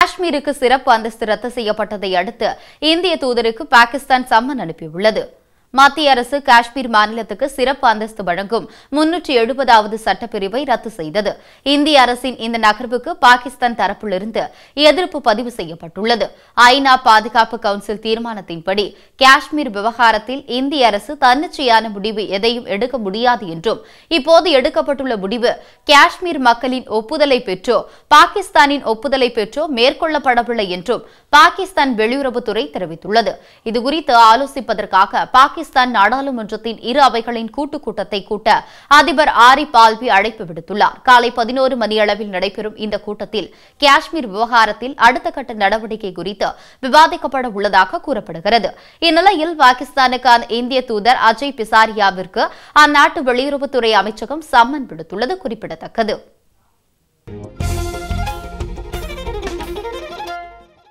காஷ்மீருக்கு சிறப்பு அந்தஸ்து ரத்து செய்யப்பட்டதை அடுத்து இந்திய தூதருக்கு பாகிஸ்தான் சம்மன் அனுப்பியுள்ளது மத்திய அரசு காஷ்மீர் மாநிலத்துக்கு சிறப்பு அந்தஸ்து வழங்கும் முன்னூற்றி எழுபதாவது சட்டப்பிரிவை ரத்து செய்தது இந்திய அரசின் இந்த நகர்வுக்கு பாகிஸ்தான் தரப்பிலிருந்து எதிர்ப்பு பதிவு செய்யப்பட்டுள்ளது ஐநா பாதுகாப்பு கவுன்சில் தீர்மானத்தின்படி காஷ்மீர் விவகாரத்தில் இந்திய அரசு தன்னிச்சையான முடிவு எதையும் எடுக்க முடியாது என்றும் இப்போது எடுக்கப்பட்டுள்ள முடிவு காஷ்மீர் மக்களின் ஒப்புதலை பெற்றோ பாகிஸ்தானின் ஒப்புதலை பெற்றோ மேற்கொள்ளப்படவில்லை என்றும் பாகிஸ்தான் வெளியுறவுத்துறை தெரிவித்துள்ளது இதுகுறித்து ஆலோசிப்பதற்காக பாகிஸ்தான் நாடாளுமன்றத்தின் இரு அவைகளின் கூட்டுக் கூட்டத்தை கூட்ட அதிபர் ஆரிப் ஆல்வி அழைப்பு விடுத்துள்ளார் காலை பதினோரு மணியளவில் நடைபெறும் இந்த கூட்டத்தில் காஷ்மீர் விவகாரத்தில் அடுத்த கட்ட நடவடிக்கை குறித்து விவாதிக்கப்பட உள்ளதாக கூறப்படுகிறது இந்நிலையில் பாகிஸ்தானுக்கான இந்திய தூதர் அஜய் பிசாரியாவிற்கு அந்நாட்டு வெளியுறவுத்துறை அமைச்சகம் சம்மன் விடுத்துள்ளது குறிப்பிடத்தக்கது